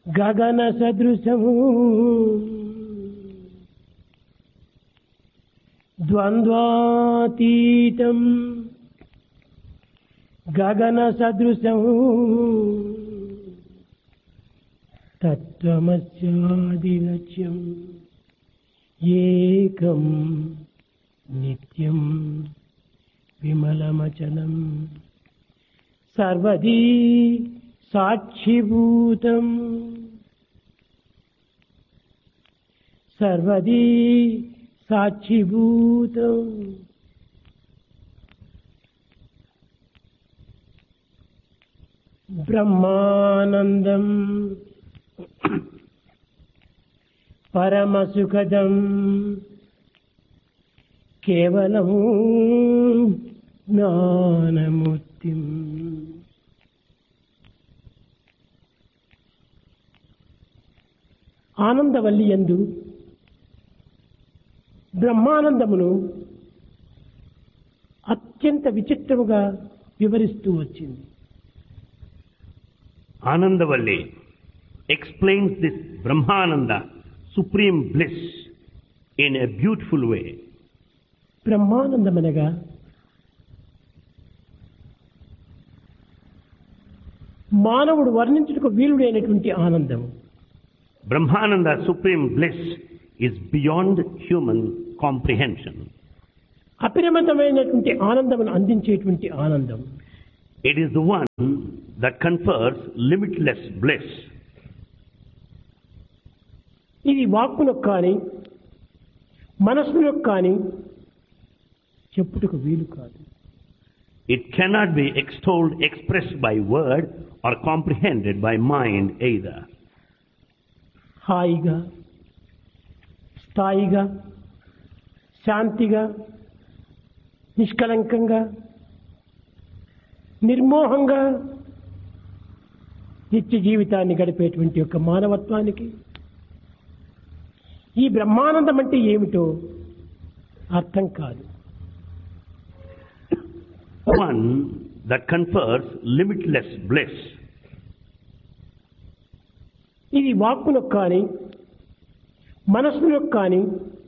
గగన సదృశము ద్వంద్వాతీతం గగన సదృశము తత్వమస్యాదిలక్ష్యం ఏకం నిత్యం విమలమచలం సర్వదీ సాక్షిభూతం సర్వదీ సాక్షిభూతం బ్రహ్మానందం పరమసుఖదం కేవలము జ్ఞానమూర్తిం ఆనందవల్లి యందు బ్రహ్మానందమును అత్యంత విచిత్రముగా వివరిస్తూ వచ్చింది Anandavalli explains this Brahmananda, supreme bliss, in a beautiful way. బ్రహ్మానందమనగా మానవుడు వర్ణించుటకు వీలుడైనటువంటి ఆనందం Brahmananda, supreme bliss, is beyond human comprehension. అపరిమితమైనటువంటి ఆనందమును అందించేటువంటి ఆనందం It is the one that confers limitless bliss. ఇది వాక్కునకు కానీ మనస్సునకు కానీ చెప్పుటకు వీలు కాదు It cannot be extolled, expressed by word, or comprehended by mind either. హాయిగా స్థాయిగా శాంతిగా నిష్కలంకంగా నిర్మోహంగా నిత్య జీవితాన్ని గడిపేటువంటి యొక్క మానవత్వానికి ఈ బ్రహ్మానందం అంటే ఏమిటో అర్థం కాదు One that confers limitless bliss. ఇది వాక్కునకు కానీ మనస్సునకు కానీ